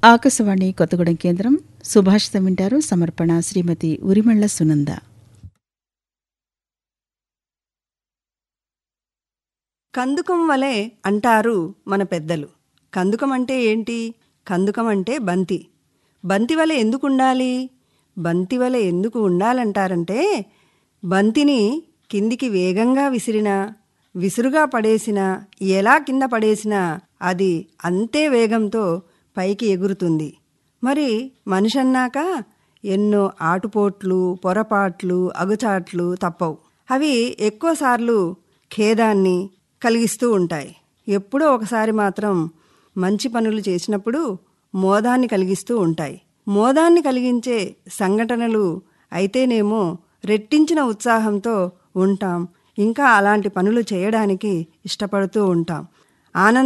ఆకాశవాణి కొత్తగూడెం కేంద్రం సుభాషితం వింటారు సమర్పణ శ్రీమతి ఉరిమళ్ల సునంద కందుకం వలె అంటారు మన పెద్దలు కందుకం అంటే ఏంటి కందుకం అంటే బంతి బంతి వలె ఎందుకు ఉండాలి బంతి వలె ఎందుకు ఉండాలంటారంటే బంతిని కిందికి వేగంగా విసిరినా విసురుగా పడేసినా ఎలా కింద పడేసినా అది అంతే వేగంతో పైకి ఎగురుతుంది మరి మనిషి అన్నాక ఎన్నో ఆటుపోట్లు పొరపాట్లు అగుచాట్లు తప్పవు అవి ఎక్కువసార్లు ఖేదాన్ని కలిగిస్తూ ఉంటాయి ఎప్పుడో ఒకసారి మాత్రం మంచి పనులు చేసినప్పుడు మోదాన్ని కలిగిస్తూ ఉంటాయి మోదాన్ని కలిగించే సంఘటనలు అయితేనేమో రెట్టించిన ఉత్సాహంతో ఉంటాం ఇంకా అలాంటి పనులు చేయడానికి ఇష్టపడుతూ ఉంటాం ఆనంద